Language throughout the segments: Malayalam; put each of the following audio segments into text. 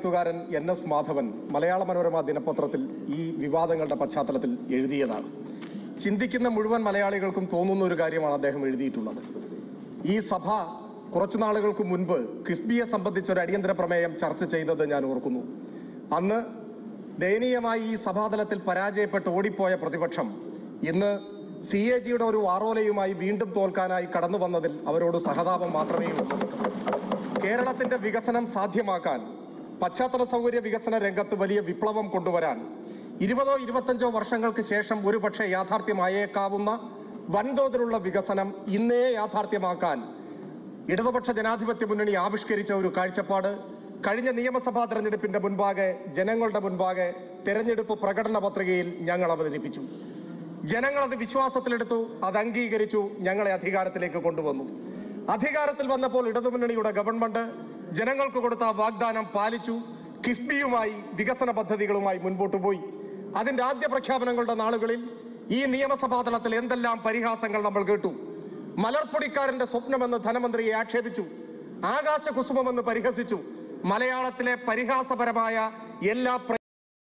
എഴുത്തുകാരൻ എൻ എസ് മാധവൻ മലയാള മനോരമ ദിനപത്രത്തിൽ ഈ വിവാദങ്ങളുടെ പശ്ചാത്തലത്തിൽ എഴുതിയതാണ് ചിന്തിക്കുന്ന മുഴുവൻ മലയാളികൾക്കും തോന്നുന്ന ഒരു കാര്യമാണ് അദ്ദേഹം എഴുതിയിട്ടുള്ളത് ഈ സഭ കുറച്ചു നാളുകൾക്ക് മുൻപ് കിഫ്ബിയെ സംബന്ധിച്ച ഒരു അടിയന്തര പ്രമേയം ചർച്ച ചെയ്തത് ഞാൻ ഓർക്കുന്നു അന്ന് ദയനീയമായി ഈ സഭാതലത്തിൽ പരാജയപ്പെട്ട് ഓടിപ്പോയ പ്രതിപക്ഷം ഇന്ന് സി എ ജിയുടെ ഒരു വാറോലയുമായി വീണ്ടും തോൽക്കാനായി കടന്നു വന്നതിൽ അവരോട് സഹതാപം മാത്രമേ ഉള്ളൂ കേരളത്തിന്റെ വികസനം സാധ്യമാക്കാൻ പശ്ചാത്തല സൗകര്യ വികസന രംഗത്ത് വലിയ വിപ്ലവം കൊണ്ടുവരാൻ ഇരുപതോ ഇരുപത്തഞ്ചോ വർഷങ്ങൾക്ക് ശേഷം ഒരുപക്ഷെ യാഥാർത്ഥ്യമായേക്കാവുന്ന വൻതോതിലുള്ള വികസനം ഇന്നേ യാഥാർത്ഥ്യമാക്കാൻ ഇടതുപക്ഷ ജനാധിപത്യ മുന്നണി ആവിഷ്കരിച്ച ഒരു കാഴ്ചപ്പാട് കഴിഞ്ഞ നിയമസഭാ തെരഞ്ഞെടുപ്പിന്റെ മുൻപാകെ ജനങ്ങളുടെ മുൻപാകെ തെരഞ്ഞെടുപ്പ് പ്രകടന പത്രികയിൽ ഞങ്ങൾ അവതരിപ്പിച്ചു ജനങ്ങൾ അത് വിശ്വാസത്തിലെടുത്തു അത് അംഗീകരിച്ചു ഞങ്ങളെ അധികാരത്തിലേക്ക് കൊണ്ടുവന്നു അധികാരത്തിൽ വന്നപ്പോൾ ഇടതുമുന്നണിയുടെ ഗവൺമെന്റ് ജനങ്ങൾക്ക് കൊടുത്ത ആ വാഗ്ദാനം പാലിച്ചു കിഫ്ബിയുമായി വികസന പദ്ധതികളുമായി മുൻപോട്ട് പോയി അതിന്റെ ആദ്യ പ്രഖ്യാപനങ്ങളുടെ നാളുകളിൽ ഈ നിയമസഭാ തലത്തിൽ എന്തെല്ലാം പരിഹാസങ്ങൾ നമ്മൾ കേട്ടു മലർപ്പൊടിക്കാരന്റെ സ്വപ്നമെന്ന് ധനമന്ത്രിയെ ആക്ഷേപിച്ചു ആകാശ കുസുമമെന്ന് പരിഹസിച്ചു മലയാളത്തിലെ പരിഹാസപരമായ എല്ലാ പ്ര-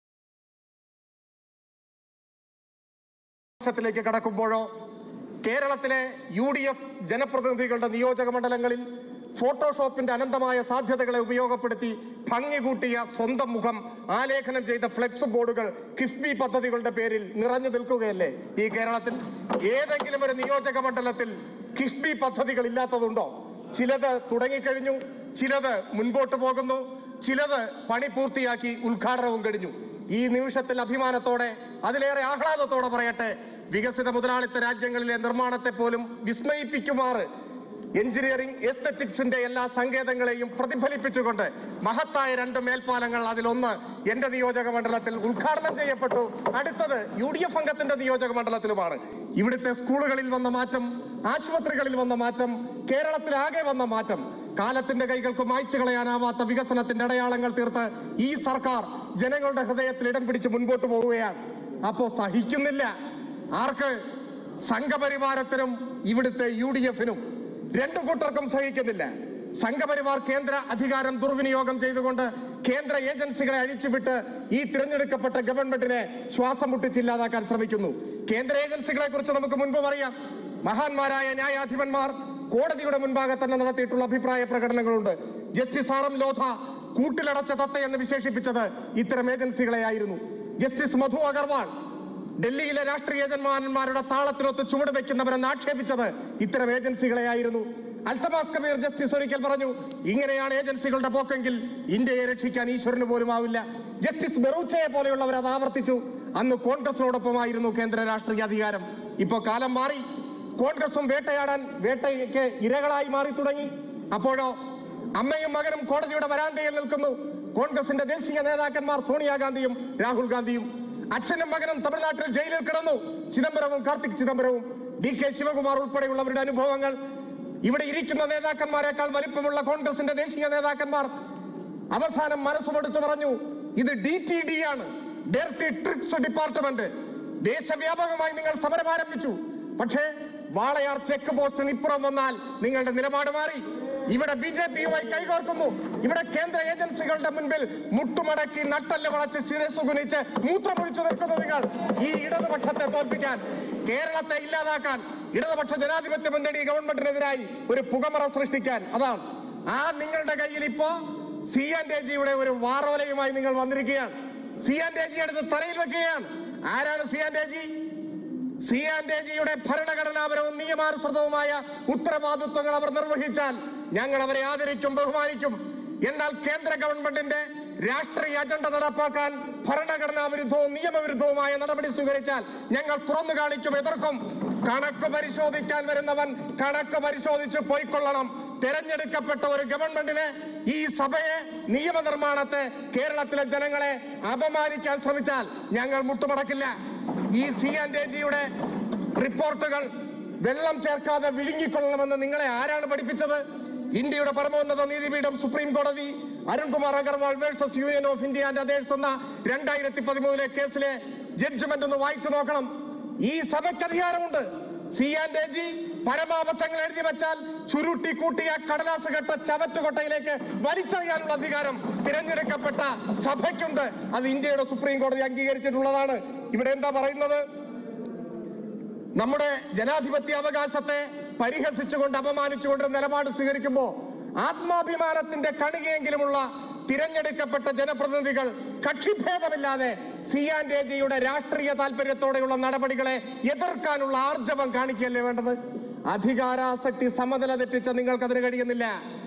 വർഷത്തിലേക്ക് കടക്കുമ്പോഴോ കേരളത്തിലെ യു ഡി എഫ് ജനപ്രതിനിധികളുടെ നിയോജക മണ്ഡലങ്ങളിൽ ഫോട്ടോഷോപ്പിന്റെ അനന്തമായ സാധ്യതകളെ ഉപയോഗപ്പെടുത്തി ഭംഗി കൂട്ടിയ സ്വന്തം മുഖം ആലേഖനം ചെയ്ത ഫ്ലെക്സ് ബോർഡുകൾ കിഫ്ബി പദ്ധതികളുടെ പേരിൽ നിറഞ്ഞു നിൽക്കുകയല്ലേ ഈ കേരളത്തിൽ ഏതെങ്കിലും ഒരു നിയോജക മണ്ഡലത്തിൽ കിഫ്ബി പദ്ധതികൾ ഇല്ലാത്തതുണ്ടോ ചിലത് തുടങ്ങിക്കഴിഞ്ഞു ചിലത് മുൻപോട്ട് പോകുന്നു ചിലത് പണി പൂർത്തിയാക്കി ഉദ്ഘാടനവും കഴിഞ്ഞു ഈ നിമിഷത്തിൽ അഭിമാനത്തോടെ അതിലേറെ ആഹ്ലാദത്തോടെ പറയട്ടെ വികസിത മുതലാളിത്ത രാജ്യങ്ങളിലെ നിർമ്മാണത്തെ പോലും വിസ്മയിപ്പിക്കുമാറ് എഞ്ചിനീയറിംഗ് എസ്തറ്റിക്സിന്റെ എല്ലാ സങ്കേതങ്ങളെയും പ്രതിഫലിപ്പിച്ചുകൊണ്ട് മഹത്തായ രണ്ട് മേൽപ്പാലങ്ങൾ അതിലൊന്ന് എന്റെ നിയോജക മണ്ഡലത്തിൽ ഉദ്ഘാടനം ചെയ്യപ്പെട്ടു അടുത്തത് യു ഡി എഫ് അംഗത്തിന്റെ നിയോജക മണ്ഡലത്തിലുമാണ് ഇവിടുത്തെ സ്കൂളുകളിൽ വന്ന മാറ്റം ആശുപത്രികളിൽ വന്ന മാറ്റം കേരളത്തിലാകെ വന്ന മാറ്റം കാലത്തിന്റെ കൈകൾക്ക് മായ്ച്ചു കളയാനാവാത്ത വികസനത്തിന്റെ അടയാളങ്ങൾ തീർത്ത് ഈ സർക്കാർ ജനങ്ങളുടെ ഹൃദയത്തിൽ ഇടം പിടിച്ച് മുൻപോട്ട് പോവുകയാണ് അപ്പോ സഹിക്കുന്നില്ല ആർക്ക് സംഘപരിവാരത്തിനും ഇവിടുത്തെ യു ഡി എഫിനും രണ്ടു കൂട്ടർക്കും സഹിക്കുന്നില്ല സംഘപരിവാർ കേന്ദ്ര അധികാരം ദുർവിനിയോഗം ചെയ്തുകൊണ്ട് കേന്ദ്ര ഏജൻസികളെ അഴിച്ചുവിട്ട് ഈ തിരഞ്ഞെടുക്കപ്പെട്ട ഗവൺമെന്റിനെ ശ്വാസം മുട്ടിച്ചില്ലാതാക്കാൻ ശ്രമിക്കുന്നു കേന്ദ്ര ഏജൻസികളെ കുറിച്ച് നമുക്ക് മുൻപും അറിയാം മഹാന്മാരായ ന്യായാധിപന്മാർ കോടതിയുടെ മുൻപാകെ തന്നെ നടത്തിയിട്ടുള്ള അഭിപ്രായ പ്രകടനങ്ങളുണ്ട് ജസ്റ്റിസ് ആർ എം ലോധ കൂട്ടിലടച്ച തത്ത എന്ന് വിശേഷിപ്പിച്ചത് ഇത്തരം ഏജൻസികളെയായിരുന്നു ജസ്റ്റിസ് മധു അഗർവാൾ ഡൽഹിയിലെ രാഷ്ട്രീയ ഏജന്മാന്മാരുടെ താളത്തിനൊത്ത് ചുവട് വെക്കുന്നവരെന്ന് ആക്ഷേപിച്ചത് ഇത്തരം ഏജൻസികളെയായിരുന്നു അൽത്തമാസ് കബീർ ജസ്റ്റിസ് ഒരിക്കൽ പറഞ്ഞു ഇങ്ങനെയാണ് ഏജൻസികളുടെ പോക്കെങ്കിൽ ഇന്ത്യയെ രക്ഷിക്കാൻ ഈശ്വരന് പോലും ആവില്ല ജസ്റ്റിസ് ബെറൂച്ചയെ പോലെയുള്ളവർ അത് ആവർത്തിച്ചു അന്ന് കോൺഗ്രസിനോടൊപ്പമായിരുന്നു കേന്ദ്ര രാഷ്ട്രീയ അധികാരം ഇപ്പോ കാലം മാറി കോൺഗ്രസും വേട്ടയാടാൻ വേട്ടയ്ക്ക് ഇരകളായി മാറി തുടങ്ങി അപ്പോഴോ അമ്മയും മകനും കോടതിയുടെ വരാന്തയിൽ നിൽക്കുന്നു കോൺഗ്രസിന്റെ ദേശീയ നേതാക്കന്മാർ സോണിയാഗാന്ധിയും രാഹുൽ ഗാന്ധിയും അച്ഛനും മകനും തമിഴ്നാട്ടിൽ ജയിലിൽ കിടന്നു ചിദംബരവും കാർത്തിക് ചിദംബരവും ഡി കെ ശിവകുമാർ ഉൾപ്പെടെയുള്ളവരുടെ അനുഭവങ്ങൾ ഇവിടെ ഇരിക്കുന്ന നേതാക്കന്മാരെക്കാൾ വലിപ്പമുള്ള കോൺഗ്രസിന്റെ ദേശീയ നേതാക്കന്മാർ അവസാനം മനസ്സുമെടുത്ത് പറഞ്ഞു ഇത് ഡി ടി ഡി ആണ് ഡയറക്ടറി ട്രിക്സ് ഡിപ്പാർട്ട്മെന്റ് ദേശവ്യാപകമായി നിങ്ങൾ സമരം ആരംഭിച്ചു പക്ഷേ വാളയാർ ചെക്ക് പോസ്റ്റിന് ഇപ്പുറം വന്നാൽ നിങ്ങളുടെ നിലപാട് മാറി ഇവിടെ ബി ജെ പിയുമായി കൈകോർക്കുന്നു ഇവിടെ കേന്ദ്ര ഏജൻസികളുടെ മുൻപിൽ മുട്ടുമടക്കി നട്ടല് വളച്ച് ശിരസ് കുനിച്ച് മൂത്രമൊഴിച്ചു നിൽക്കുന്നു നിങ്ങൾ ഈ ഇടതുപക്ഷത്തെ തോൽപ്പിക്കാൻ കേരളത്തെ ഇല്ലാതാക്കാൻ ഇടതുപക്ഷ ജനാധിപത്യ മുന്നണി ഗവൺമെന്റിനെതിരായി ഒരു പുകമറ സൃഷ്ടിക്കാൻ അതാണ് ആ നിങ്ങളുടെ കയ്യിൽ ഇപ്പോ സി എൻ ജിയുടെ ഒരു വാറോലയുമായി നിങ്ങൾ വന്നിരിക്കുകയാണ് സി എൻ ജി എടുത്ത് തലയിൽ വെക്കുകയാണ് ആരാണ് C N G C and ജിയുടെ ഭരണഘടനാപരവും നിയമാനുസൃതവുമായ ഉത്തരവാദിത്വങ്ങൾ അവർ നിർവഹിച്ചാൽ ഞങ്ങൾ അവരെ ആദരിക്കും ബഹുമാനിക്കും എന്നാൽ കേന്ദ്ര ഗവൺമെന്റിന്റെ രാഷ്ട്രീയ അജണ്ട നടപ്പാക്കാൻ ഭരണഘടനാ വിരുദ്ധവും നിയമവിരുദ്ധവുമായ നടപടി സ്വീകരിച്ചാൽ ഞങ്ങൾ തുറന്നു കാണിക്കും എതിർക്കും കണക്ക് പരിശോധിക്കാൻ വരുന്നവൻ കണക്ക് പരിശോധിച്ച് പോയിക്കൊള്ളണം തെരഞ്ഞെടുക്കപ്പെട്ട ഒരു ഗവൺമെന്റിനെ ഈ സഭയെ നിയമനിർമ്മാണത്തെ കേരളത്തിലെ ജനങ്ങളെ അപമാനിക്കാൻ ശ്രമിച്ചാൽ ഞങ്ങൾ മുട്ടുമടക്കില്ല ഈ സി ആൻഡ് ജിയുടെ റിപ്പോർട്ടുകൾ വെള്ളം ചേർക്കാതെ വിഴുങ്ങിക്കൊള്ളണമെന്ന് നിങ്ങളെ ആരാണ് പഠിപ്പിച്ചത് ഇന്ത്യയുടെ പരമോന്നത നീതിപീഠം സുപ്രീം കോടതി Arunkumar Agarwal versus union of India and others എന്ന രണ്ടായിരത്തി പതിമൂന്നിലെ കേസിലെ ജഡ്ജ്മെന്റ് ഒന്ന് വായിച്ചു നോക്കണം ഈ സഭയ്ക്ക് അധികാരമുണ്ട് സി ആൻഡ് ജി പരമാബദ്ധങ്ങൾ എഴുതി വെച്ചാൽ ചുരുട്ടി കൂട്ടിയ കടലാസ് കെട്ട ചവറ്റുകൊട്ടയിലേക്ക് വലിച്ചെറിയാനുള്ള അധികാരം തിരഞ്ഞെടുക്കപ്പെട്ട സഭയ്ക്കുണ്ട് അത് ഇന്ത്യയുടെ സുപ്രീം കോടതി അംഗീകരിച്ചിട്ടുള്ളതാണ് ഇവിടെ എന്താ പറയുന്നത് നമ്മുടെ ജനാധിപത്യ അവകാശത്തെ പരിഹസിച്ചുകൊണ്ട് അപമാനിച്ചുകൊണ്ട് നിലപാട് സ്വീകരിക്കുമ്പോൾ ആത്മാഭിമാനത്തിന്റെ കണികയെങ്കിലുമുള്ള തിരഞ്ഞെടുക്കപ്പെട്ട ജനപ്രതിനിധികൾ കക്ഷിഭേദമില്ലാതെ സി ആൻഡ് എ ജിയുടെ രാഷ്ട്രീയ താല്പര്യത്തോടെയുള്ള നടപടികളെ എതിർക്കാനുള്ള ആർജവം കാണിക്കുകയല്ലേ വേണ്ടത് അധികാരാസക്തി സമനില തെറ്റിച്ച നിങ്ങൾക്കതിന് കഴിയുന്നില്ല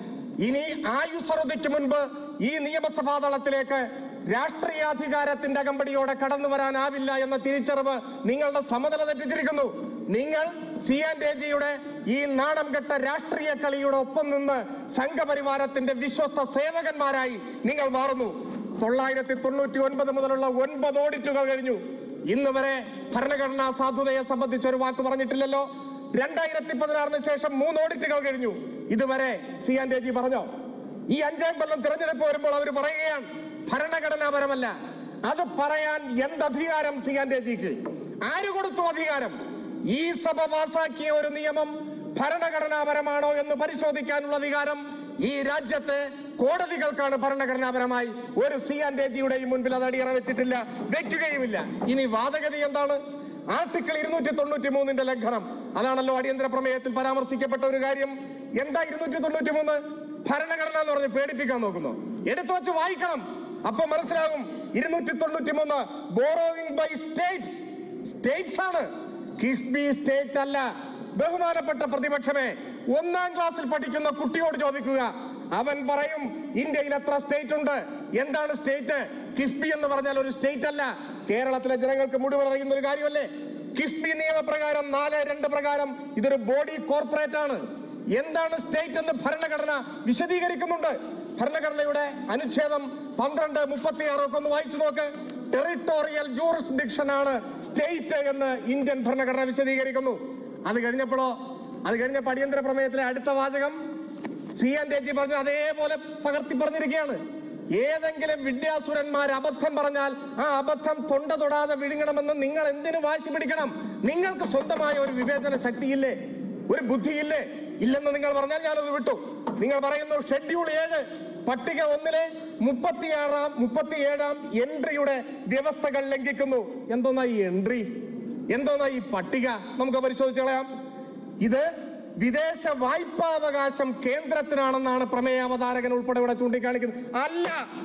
ഇനി ആയുസ്വറുതിക്ക് മുൻപ് ഈ നിയമസഭാ തളത്തിലേക്ക് രാഷ്ട്രീയാധികാരത്തിന്റെ അകമ്പടിയോടെ കടന്നു വരാനാവില്ല എന്ന തിരിച്ചറിവ് നിങ്ങളുടെ സമനില തെറ്റിച്ചിരിക്കുന്നു നിങ്ങൾ സി ആൻഡ് എ ജിയുടെ ഈ നാണം കെട്ട രാഷ്ട്രീയ കളിയുടെ ഒപ്പം നിന്ന് സംഘപരിവാരത്തിന്റെ വിശ്വസ്ത സേവകന്മാരായി നിങ്ങൾ മാറുന്നു തൊള്ളായിരത്തി തൊണ്ണൂറ്റി ഒൻപത് മുതലുള്ള ഒൻപത് ഓഡിറ്റുകൾ കഴിഞ്ഞു ഇന്ന് വരെ ഭരണഘടനാ സാധുതയെ സംബന്ധിച്ച് ഒരു വാക്ക് പറഞ്ഞിട്ടില്ലല്ലോ രണ്ടായിരത്തി പതിനാറിന് ശേഷം മൂന്ന് ഓഡിറ്റുകൾ കഴിഞ്ഞു ഇതുവരെ സി ആൻഡ് എ ജി പറഞ്ഞോ ഈ അഞ്ചാം കൊല്ലം തിരഞ്ഞെടുപ്പ് വരുമ്പോൾ അവർ പറയുകയാണ് ഭരണഘടനാപരമല്ല അത് പറയാൻ എന്ത് അധികാരം സി ആൻഡ് എ ജിക്ക് ആര് കൊടുത്തു അധികാരം ഈ സഭ പാസാക്കിയ ഒരു നിയമം ഭരണഘടനാപരമാണോ എന്ന് പരിശോധിക്കാനുള്ള അധികാരം ഈ രാജ്യത്തെ കോടതികൾക്കാണ് ഭരണഘടനാപരമായി ഒരു സി ആൻഡ് എ ജിയുടെയും മുൻപിൽ അത് അടിയറ വെച്ചിട്ടില്ല വെക്കുകയുമില്ല ഇനി വാദഗതി എന്താണ് ആർട്ടിക്കിൾ ഇരുന്നൂറ്റി തൊണ്ണൂറ്റി മൂന്നിന്റെ ലംഘനം അതാണല്ലോ അടിയന്തര പ്രമേയത്തിൽ പരാമർശിക്കപ്പെട്ട ഒരു കാര്യം എന്താ ഇരുന്നൂറ്റി തൊണ്ണൂറ്റി മൂന്ന് ഭരണഘടന എന്ന് പറഞ്ഞ് പേടിപ്പിക്കാൻ നോക്കുന്നു എടുത്തു വെച്ച് വായിക്കണം അപ്പൊ മനസ്സിലാകും ഇരുന്നൂറ്റി തൊണ്ണൂറ്റി മൂന്ന് ബോറോവിംഗ് ബൈ സ്റ്റേറ്റ്സ് സ്റ്റേറ്റ്സ് ആണ് കിഫ്ബി സ്റ്റേറ്റ് അല്ല ബഹുമാനപ്പെട്ട പ്രതിപക്ഷമേ ഒന്നാം ക്ലാസ്സിൽ പഠിക്കുന്ന കുട്ടിയോട് ചോദിക്കുക അവൻ പറയും ഇന്ത്യയിൽ എത്ര സ്റ്റേറ്റ് ഉണ്ട് എന്താണ് സ്റ്റേറ്റ് കിഫ്ബി എന്ന് പറഞ്ഞാൽ ഒരു സ്റ്റേറ്റ് അല്ല കേരളത്തിലെ ജനങ്ങൾക്ക് മുഴുവൻ അറിയുന്ന ഒരു കാര്യമല്ലേ കിഫ്ബി നിയമപ്രകാരം നാല് രണ്ട് പ്രകാരം ഇതൊരു ബോഡി കോർപ്പറേറ്റ് ആണ് എന്താണ് സ്റ്റേറ്റ് എന്ന് ഭരണഘടന വിശദീകരിക്കുന്നുണ്ട് ഭരണഘടനയുടെ അനുച്ഛേദം പന്ത്രണ്ട് മുപ്പത്തിയാറ് ഒക്കെ ഒന്ന് വായിച്ചു നോക്ക് ടെറിട്ടോറിയൽ ജൂറിസ്ഡിക്ഷൻ ആണ് സ്റ്റേറ്റ് എന്ന് ഇന്ത്യൻ ഭരണഘടന വിശദീകരിക്കുന്നു അത് കഴിഞ്ഞപ്പോഴോ അത് കഴിഞ്ഞപ്പോൾ അടിയന്തര പ്രമേയത്തിലെ അടുത്ത വാചകം സി എൻ രജി പറഞ്ഞ അതേപോലെ പകർത്തി പറഞ്ഞിരിക്കുകയാണ് ഏതെങ്കിലും വിദ്യാസുരന്മാർ അബദ്ധം പറഞ്ഞാൽ ആ അബദ്ധം തൊണ്ട തൊടാതെ വിഴുങ്ങണമെന്ന് നിങ്ങൾ എന്തിനു വാശി പിടിക്കണം നിങ്ങൾക്ക് സ്വന്തമായ ഒരു വിവേചന ശക്തിയില്ലേ ഒരു ബുദ്ധിയില്ലേ ഇല്ലെന്ന് നിങ്ങൾ പറഞ്ഞാൽ ഞാനത് വിട്ടു നിങ്ങൾ പറയുന്നു ഷെഡ്യൂൾ ഏഴ് പട്ടിക ഒന്നിലെ മുപ്പത്തിയാറാം മുപ്പത്തിയേഴാം എൻട്രിയുടെ വ്യവസ്ഥകൾ ലംഘിക്കുന്നു എന്തോന്നാ ഈ എൻട്രി എന്തോന്നാ ഈ പട്ടിക നമുക്ക് പരിശോധിച്ച് കളയാം ഇത് വിദേശ വായ്പാവകാശം കേന്ദ്രത്തിനാണെന്നാണ് പ്രമേയ അവതാരകൻ ഉൾപ്പെടെ ഇവിടെ ചൂണ്ടിക്കാണിക്കുന്നത് അല്ല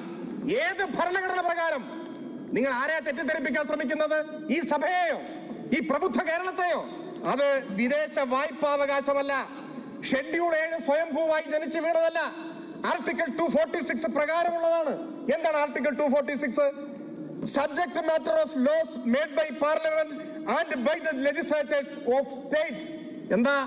ഏത് ഭരണഘടന പ്രകാരം നിങ്ങൾ ആരെ തെറ്റിദ്ധരിപ്പിക്കാൻ ശ്രമിക്കുന്നത് ഈ സഭയെയോ ഈ പ്രബുദ്ധ കേരളത്തെയോ അത് വിദേശ വായ്പാവകാശമല്ല ഷെഡ്യൂൾ ഏഴ് സ്വയംഭൂവായി ജനിച്ചു വീണതല്ല ആർട്ടിക്കിൾ ടു ഫോർട്ടി സിക്സ് പ്രകാരമുള്ളതാണ് എന്താണ് article two forty six subject matter of laws made by parliament and by the legislatures of states എന്താ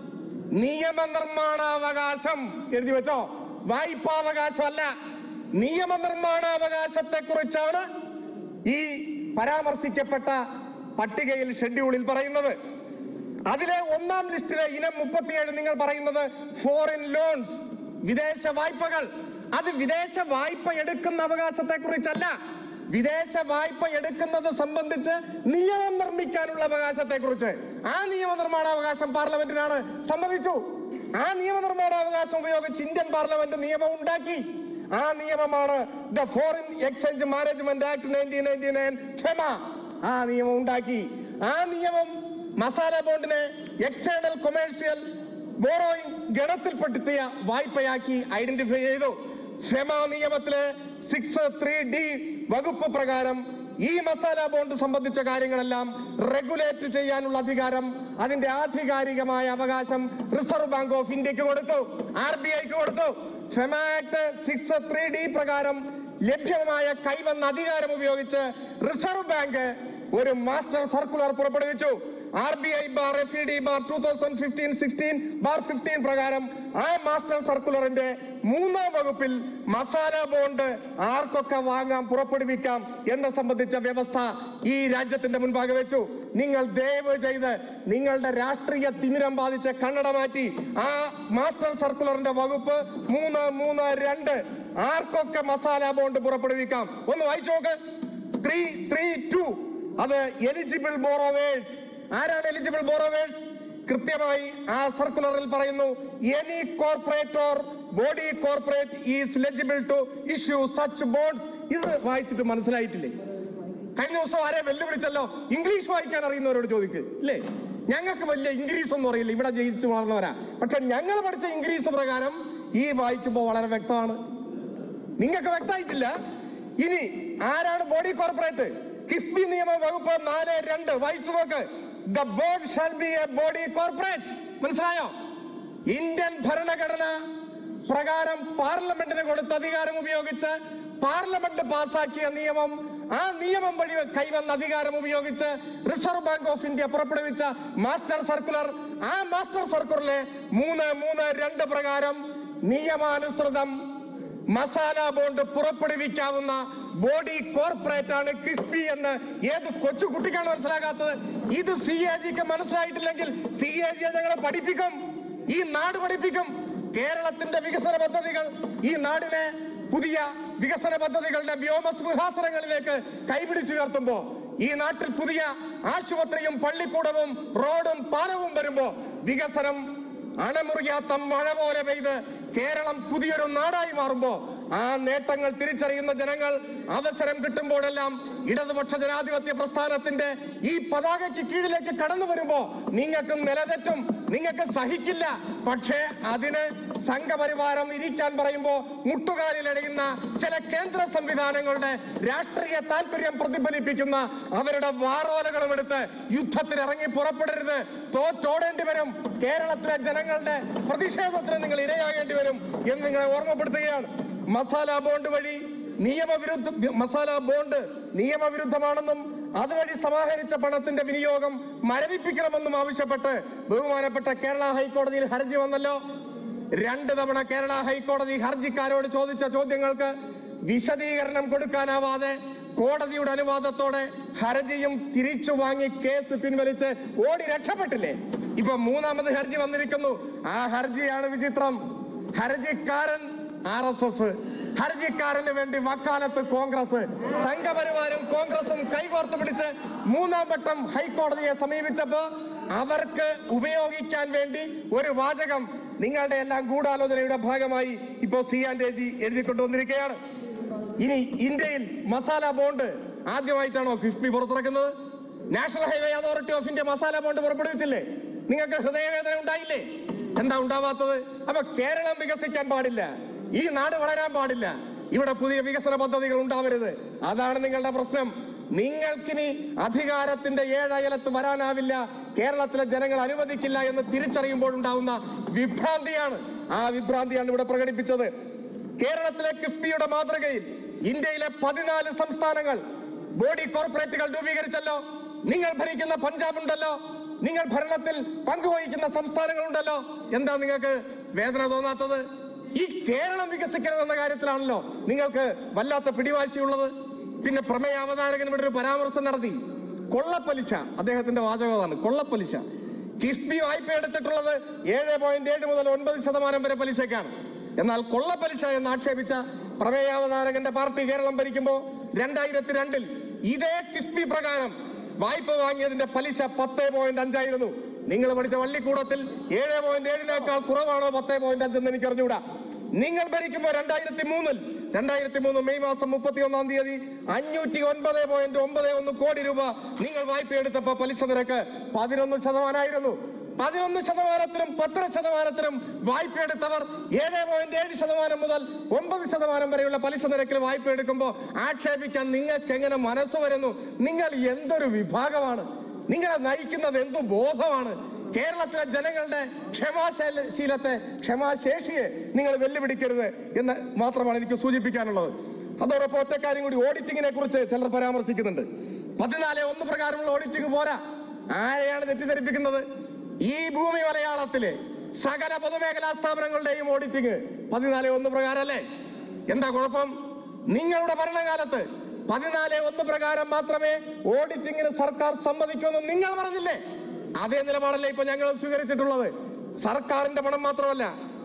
നിയമനിർമ്മാണാവകാശം എഴുതി വെച്ചോ വായ്പാവകാശമല്ല നിയമനിർമ്മാണാവകാശത്തെ കുറിച്ചാണ് ഈ പരാമർശിക്കപ്പെട്ട പട്ടികയിൽ ഷെഡ്യൂളിൽ പറയുന്നത് അതിലെ ഒന്നാം ലിസ്റ്റിലെ ഇനം മുപ്പത്തിയേഴ് നിങ്ങൾ പറയുന്നത് ഫോറിൻ ലോൺസ് വിദേശ വായ്പകൾ അത് വിദേശ വായ്പ എടുക്കുന്ന അവകാശത്തെ കുറിച്ചല്ല വിദേശ വായ്പ എടുക്കുന്നത് സംബന്ധിച്ച് നിയമം നിർമ്മിക്കാനുള്ള അവകാശത്തെ കുറിച്ച് ആ നിയമനിർമ്മാണാവകാശം പാർലമെന്റിനാണ് സമ്മതിച്ചു ആ നിയമനിർമ്മാണാവകാശം ഉപയോഗിച്ച് ഇന്ത്യൻ പാർലമെന്റ് നിയമം ഉണ്ടാക്കി ആ നിയമമാണ് the foreign exchange management act nineteen ninety nine FEMA ആ നിയമം ഉണ്ടാക്കി ആ നിയമം മസാല ബോണ്ടിനെ എക്സ്റ്റേണൽ കൊമേഴ്സ്യൽ ബോറോയിങ് ഗണത്തിൽപ്പെടുത്തിയ വായ്പയാക്കി ഐഡന്റിഫൈ ചെയ്തു ഫെമ നിയമത്തിലെ സിക്സ് ത്രീ ഡി വകുപ്പ് പ്രകാരം ഈ മസാല ബോണ്ട് സംബന്ധിച്ച കാര്യങ്ങളെല്ലാം റെഗുലേറ്റ് ചെയ്യാനുള്ള അധികാരം അതിന്റെ ആധികാരികമായ അവകാശം റിസർവ് ബാങ്ക് ഓഫ് ഇന്ത്യക്ക് കൊടുത്തു ആർ ബി ഐക്ക് കൊടുത്തു FEMA act six three D പ്രകാരം ലഭ്യമായ കൈവന്ന അധികാരം ഉപയോഗിച്ച് റിസർവ് ബാങ്ക് ഒരു മാസ്റ്റർ സർക്കുലർ പുറപ്പെടുവിച്ചു R B I bar F E D bar two thousand fifteen sixteen bar fifteen പ്രകാരം ആ മാസ്റ്റർ സർക്കുലറിന്റെ മൂന്നാം വകുപ്പിൽ മസാല ബോണ്ട് ആർക്കൊക്കെ വാങ്ങാം പുറപ്പെടുവിക്കാം എന്ന സംബന്ധിച്ച വ്യവസ്ഥ ഈ രാജ്യത്തിന്റെ മുൻപാകെ വെച്ചു നിങ്ങൾ ദയവ് ചെയ്ത് നിങ്ങളുടെ രാഷ്ട്രീയ തിമിരം ബാധിച്ച കണ്ണട മാറ്റി ആ മാസ്റ്റർ സർക്കുലറിന്റെ വകുപ്പ് മൂന്ന് മൂന്ന് രണ്ട് ആർക്കൊക്കെ മസാല ബോണ്ട് പുറപ്പെടുവിക്കാം ഒന്ന് വായിച്ചു നോക്ക് ത്രീ ത്രീ ടു അത് എലിജിബിൾ ബോറോവേഴ്സ് ആരാണ് എലിജിബിൾ ബോറോവേഴ്സ് കൃത്യമായി ആ സർക്കുലറിൽ പറയുന്നു any corporate or body corporate is eligible to issue such bonds ഇത് വായിച്ചിട്ട് മനസ്സിലായിട്ടില്ലേ കഴിഞ്ഞ ദിവസം ആരെ വെല്ലുവിളിച്ചല്ലോ ഇംഗ്ലീഷ് വായിക്കാൻ അറിയുന്നവരോട് ചോദിക്ക് ഇല്ലേ ഞങ്ങൾക്ക് വലിയ ഇംഗ്ലീഷ് ഒന്നും അറിയില്ല ഇവിടെ ജയിച്ചു വളർന്നവരാ പക്ഷെ ഞങ്ങൾ പഠിച്ച ഇംഗ്ലീഷ് പ്രകാരം ഈ വായിക്കുമ്പോൾ വളരെ വ്യക്തമാണ് നിങ്ങൾക്ക് വ്യക്തമായിട്ടില്ല ഇനി ആരാണ് ബോഡി കോർപ്പറേറ്റ് കിഫ്ബി നിയമ വകുപ്പ് നാല് രണ്ട് വായിച്ചു നോക്ക് the board shall be a body corporate മനസ്സിലായോ ഇന്ത്യൻ ഭരണഘടന പ്രകാരം പാർലമെന്റിന് കൊടുത്ത അധികാരം ഉപയോഗിച്ച് പാർലമെന്റ് പാസാക്കിയ നിയമം ആ നിയമം വഴി കൈവന്ന അധികാരം ഉപയോഗിച്ച് റിസർവ് ബാങ്ക് ഓഫ് ഇന്ത്യ പുറപ്പെടുവിച്ച മാസ്റ്റർ സർക്കുലർ ആ മാസ്റ്റർ സർക്കുലറിലെ മൂന്ന് മൂന്ന് രണ്ട് പ്രകാരം നിയമാനുസൃതം മസാല ബോണ്ട് പുറപ്പെടുവിക്കാവുന്ന ബോഡി കോർപ്പറേറ്റ് ആണ് കിഫ്ബി എന്ന് ഏത് കൊച്ചു കുട്ടിക്കാണ് മനസ്സിലാകാത്തത് ഇത് സി എ ജിക്ക് മനസ്സിലായിട്ടില്ലെങ്കിൽ സി എ ജി ഞങ്ങളെ പഠിപ്പിക്കും ഈ നാട് പഠിപ്പിക്കും കേരളത്തിന്റെ വികസന പദ്ധതികൾ ഈ നാടിനെ പുതിയ വികസന പദ്ധതികളുടെ വ്യോമസിംഹാസനങ്ങളിലേക്ക് കൈപിടിച്ചുയർത്തുമ്പോ ഈ നാട്ടിൽ പുതിയ ആശുപത്രിയും പള്ളിക്കൂടവും റോഡും പാലവും വരുമ്പോ വികസനം അണമുറിയാത്ത മഴ പോലെ പെയ്ത് കേരളം പുതിയൊരു നാടായി മാറുമ്പോ ആ നേട്ടങ്ങൾ തിരിച്ചറിയുന്ന ജനങ്ങൾ അവസരം കിട്ടുമ്പോഴെല്ലാം ഇടതുപക്ഷ ജനാധിപത്യ പ്രസ്ഥാനത്തിന്റെ ഈ പതാകയ്ക്ക് കീഴിലേക്ക് കടന്നു വരുമ്പോ നിങ്ങൾക്ക് നിലതെറ്റും നിങ്ങൾക്ക് സഹിക്കില്ല പക്ഷേ അതിന് സംഘപരിവാരം ഇരിക്കാൻ പറയുമ്പോ മുട്ടുകാലിലടയുന്ന ചില കേന്ദ്ര സംവിധാനങ്ങളുടെ രാഷ്ട്രീയ താല്പര്യം പ്രതിഫലിപ്പിക്കുന്ന അവരുടെ വാറോലകളും എടുത്ത് യുദ്ധത്തിന് ഇറങ്ങി പുറപ്പെടരുത് തോറ്റോടേണ്ടി വരും കേരളത്തിലെ ജനങ്ങളുടെ പ്രതിഷേധത്തിന് നിങ്ങൾ ഇരയാകേണ്ടി വരും എന്ന് നിങ്ങളെ ഓർമ്മപ്പെടുത്തുകയാണ് മസാല ബോണ്ട് വഴി നിയമവിരുദ്ധ മസാല ബോണ്ട് നിയമവിരുദ്ധമാണെന്നും അതുവഴി സമാഹരിച്ച പണത്തിന്റെ വിനിയോഗം മരവിപ്പിക്കണമെന്നും ആവശ്യപ്പെട്ട് ബഹുമാനപ്പെട്ട കേരള ഹൈക്കോടതിയിൽ ഹർജി വന്നല്ലോ രണ്ട് തവണ കേരള ഹൈക്കോടതി ഹർജിക്കാരോട് ചോദിച്ച ചോദ്യങ്ങൾക്ക് വിശദീകരണം കൊടുക്കാനാവാതെ കോടതിയുടെ അനുവാദത്തോടെ ഹർജിയും തിരിച്ചു വാങ്ങി കേസ് പിൻവലിച്ച് ഓടി രക്ഷപ്പെട്ടില്ലേ ഇപ്പൊ മൂന്നാമത് ഹർജി വന്നിരിക്കുന്നു ആ ഹർജിയാണ് വിചിത്രം ഹർജിക്കാരൻ ആർ എസ് എസ് ഹർജിക്കാരന് വേണ്ടി വക്കാലത്ത് കോൺഗ്രസ് സംഘപരിവാരും കോൺഗ്രസും കൈകോർത്ത് പിടിച്ച് മൂന്നാം വട്ടം ഹൈക്കോടതിയെ സമീപിച്ചപ്പോ അവർക്ക് ഉപയോഗിക്കാൻ വേണ്ടി ഒരു വാചകം നിങ്ങളുടെ എല്ലാം ഗൂഢാലോചനയുടെ ഭാഗമായി ഇപ്പോ സി ആൻഡ് എ ജി എഴുതിക്കൊണ്ടുവന്നിരിക്കുകയാണ് ഇനി ഇന്ത്യയിൽ മസാല ബോണ്ട് ആദ്യമായിട്ടാണോ കിഫ്ബി പുറത്തിറക്കുന്നത് national highway authority of India masala bond പുറപ്പെടുവിച്ചില്ലേ നിങ്ങൾക്ക് ഹൃദയവേദന ഉണ്ടായില്ലേ എന്താ ഉണ്ടാവാത്തത് അപ്പൊ കേരളം വികസിക്കാൻ പാടില്ല ഈ നാട് വളരാൻ പാടില്ല ഇവിടെ പുതിയ വികസന പദ്ധതികൾ ഉണ്ടാവരുത് അതാണ് നിങ്ങളുടെ പ്രശ്നം നിങ്ങൾക്കിനി അധികാരത്തിന്റെ ഏഴയലത്ത് വരാനാവില്ല കേരളത്തിലെ ജനങ്ങൾ അനുവദിക്കില്ല എന്ന് തിരിച്ചറിയുമ്പോൾ ഉണ്ടാവുന്ന വിഭ്രാന്തിയാണ് ആ വിഭ്രാന്തിയാണ് ഇവിടെ പ്രകടിപ്പിച്ചത് കേരളത്തിലെ കിഫ്ബിയുടെ മാതൃകയിൽ ഇന്ത്യയിലെ പതിനാല് സംസ്ഥാനങ്ങൾ ബോഡി കോർപ്പറേറ്റുകൾ രൂപീകരിച്ചല്ലോ നിങ്ങൾ ഭരിക്കുന്ന പഞ്ചാബ് ഉണ്ടല്ലോ നിങ്ങൾ ഭരണത്തിൽ പങ്കുവഹിക്കുന്ന സംസ്ഥാനങ്ങളുണ്ടല്ലോ എന്താ നിങ്ങൾക്ക് വേദന തോന്നാത്തത് ഈ കേരളം വികസിക്കണമെന്ന കാര്യത്തിലാണല്ലോ നിങ്ങൾക്ക് വല്ലാത്ത പിടിവാശിയുള്ളത് പിന്നെ പ്രമേയ അവതാരകൻ ഇവിടെ ഒരു പരാമർശം നടത്തി കൊള്ളപ്പലിശ അദ്ദേഹത്തിന്റെ വാചകമാണ് കൊള്ളപ്പലിശ കിഫ്ബി വായ്പ എടുത്തിട്ടുള്ളത് ഏഴ് പോയിന്റ് ഏഴ് മുതൽ ഒൻപത് ശതമാനം വരെ പലിശക്കാണ് എന്നാൽ കൊള്ളപ്പലിശ എന്ന് ആക്ഷേപിച്ച പ്രമേയാവതാരകന്റെ പാർട്ടി കേരളം ഭരിക്കുമ്പോൾ രണ്ടായിരത്തി രണ്ടിൽ ഇതേ കിഫ്ബി പ്രകാരം വായ്പ വാങ്ങിയതിന്റെ പലിശ പത്ത് പോയിന്റ് അഞ്ചായിരുന്നു നിങ്ങൾ പഠിച്ച വള്ളിക്കൂടത്തിൽ ഏഴ് പോയിന്റ് ഏഴിനേക്കാൾ കുറവാണോ പത്ത് പോയിന്റ് അഞ്ചെന്ന് എനിക്ക് അറിഞ്ഞുകൂടാ നിങ്ങൾ ഭരിക്കുമ്പോൾ രണ്ടായിരത്തി മൂന്നിൽ രണ്ടായിരത്തി മൂന്ന് മെയ് മാസം മുപ്പത്തി ഒന്നാം തീയതി അഞ്ഞൂറ്റി ഒൻപത് പോയിന്റ് ഒമ്പത് ഒന്ന് കോടി രൂപ നിങ്ങൾ വായ്പ എടുത്തപ്പോ പലിശ നിരക്ക് പതിനൊന്ന് ശതമാനമായിരുന്നു പതിനൊന്ന് ശതമാനത്തിനും പത്തര ശതമാനത്തിനും വായ്പ എടുത്തവർ ഏഴ് പോയിന്റ് ഏഴ് ശതമാനം മുതൽ ഒമ്പത് ശതമാനം വരെയുള്ള പലിശ നിരക്കിൽ വായ്പ എടുക്കുമ്പോൾ ആക്ഷേപിക്കാൻ നിങ്ങൾക്ക് എങ്ങനെ മനസ്സ് വരുന്നു നിങ്ങൾ എന്തൊരു വിഭാഗമാണ് നിങ്ങളെ നയിക്കുന്നത് എന്തു ബോധമാണ് കേരളത്തിലെ ജനങ്ങളുടെ ക്ഷമാശീലത്തെ ക്ഷമാശേഷിയെ നിങ്ങൾ വെല്ലുവിളിക്കരുത് എന്ന് മാത്രമാണ് എനിക്ക് സൂചിപ്പിക്കാനുള്ളത് അതോടൊപ്പം ഒറ്റ കാര്യം കൂടി ഓഡിറ്റിങ്ങിനെ കുറിച്ച് ചിലർ പരാമർശിക്കുന്നുണ്ട് പതിനാല് ഒന്ന് പ്രകാരമുള്ള ഓഡിറ്റിംഗ് പോരാ ആരെയാണ് തെറ്റിദ്ധരിപ്പിക്കുന്നത് ഈ ഭൂമി മലയാളത്തിലെ സകല പൊതുമേഖലാ സ്ഥാപനങ്ങളുടെയും ഓഡിറ്റിംഗ് പതിനാല് ഒന്ന് പ്രകാരമല്ലേ എന്താ കുഴപ്പം നിങ്ങളുടെ ഭരണകാലത്ത് പതിനാല് ഒന്ന് പ്രകാരം മാത്രമേ ഓഡിറ്റിംഗിന് സർക്കാർ സമ്മതിക്കുമെന്ന് നിങ്ങൾ പറഞ്ഞില്ലേ അതേ നിലപാടല്ലേ ഇപ്പൊ ഞങ്ങൾ സ്വീകരിച്ചിട്ടുള്ളത് സർക്കാരിന്റെ പണം മാത്രമല്ല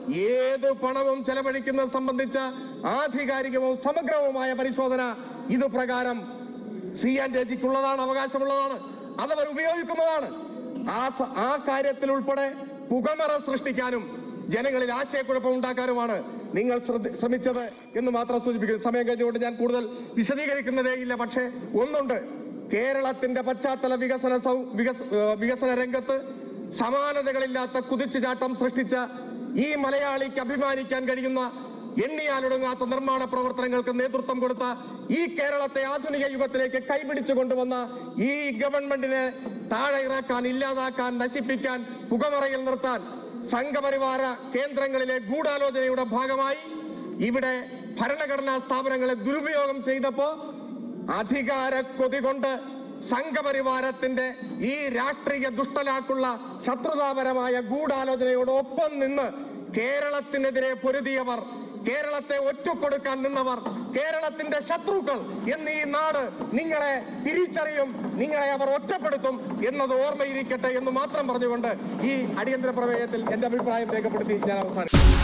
ഏത് പണവും ചെലവഴിക്കുന്നത് സംബന്ധിച്ച ആധികാരികവും സമഗ്രവുമായ പരിശോധന ഇത് പ്രകാരം സി ആൻഡ് എജിക്കുള്ളതാണ് അവകാശമുള്ളതാണ് അതവർ ഉപയോഗിക്കുന്നതാണ് ആ സ- ആ കാര്യത്തിൽ ഉൾപ്പെടെ പുകമറ സൃഷ്ടിക്കാനും ജനങ്ങളിൽ ആശയക്കുഴപ്പം ഉണ്ടാക്കാനുമാണ് നിങ്ങൾ ശ്രദ്ധ- ശ്രമിച്ചത് എന്ന് മാത്രം സൂചിപ്പിക്കുന്നു സമയം കഴിഞ്ഞുകൊണ്ട് ഞാൻ കൂടുതൽ വിശദീകരിക്കുന്നതേ ഇല്ല പക്ഷേ ഒന്നുണ്ട് കേരളത്തിന്റെ പശ്ചാത്തല വികസന സൗ വികസ- ഏഹ് വികസന രംഗത്ത് സമാനതകളില്ലാത്ത കുതിച്ചുചാട്ടം സൃഷ്ടിച്ച ഈ മലയാളിക്ക് അഭിമാനിക്കാൻ കഴിയുന്ന എണ്ണിയാലൊടുങ്ങാത്ത നിർമ്മാണ പ്രവർത്തനങ്ങൾക്ക് നേതൃത്വം കൊടുത്ത ഈ കേരളത്തെ ആധുനിക യുഗത്തിലേക്ക് കൈപിടിച്ചു കൊണ്ടുവന്ന ഈ ഗവൺമെന്റിനെ താഴെ ഇറക്കാൻ ഇല്ലാതാക്കാൻ നശിപ്പിക്കാൻ പുകമറയിൽ നിർത്താൻ സംഘപരിവാര കേന്ദ്രങ്ങളിലെ ഗൂഢാലോചനയുടെ ഭാഗമായി ഇവിടെ ഭരണഘടനാ സ്ഥാപനങ്ങളെ ദുരുപയോഗം ചെയ്തപ്പോ അധികാര കൊതി കൊണ്ട് സംഘപരിവാരത്തിന്റെ ഈ രാഷ്ട്രീയ ദുഷ്ടലാക്കുള്ള ശത്രുതാപരമായ ഗൂഢാലോചനയോടൊപ്പം നിന്ന് കേരളത്തിനെതിരെ പൊരുതിയവർ കേരളത്തെ ഒറ്റക്കൊടുക്കാൻ നിന്നവർ കേരളത്തിന്റെ ശത്രുക്കൾ എന്ന് ഈ നാട് നിങ്ങളെ തിരിച്ചറിയും നിങ്ങളെ അവർ ഒറ്റപ്പെടുത്തും എന്നത് ഓർമ്മയിരിക്കട്ടെ എന്ന് മാത്രം പറഞ്ഞുകൊണ്ട് ഈ അടിയന്തര പ്രമേയത്തിൽ എന്റെ അഭിപ്രായം രേഖപ്പെടുത്തി ഞാൻ അവസാനിക്കും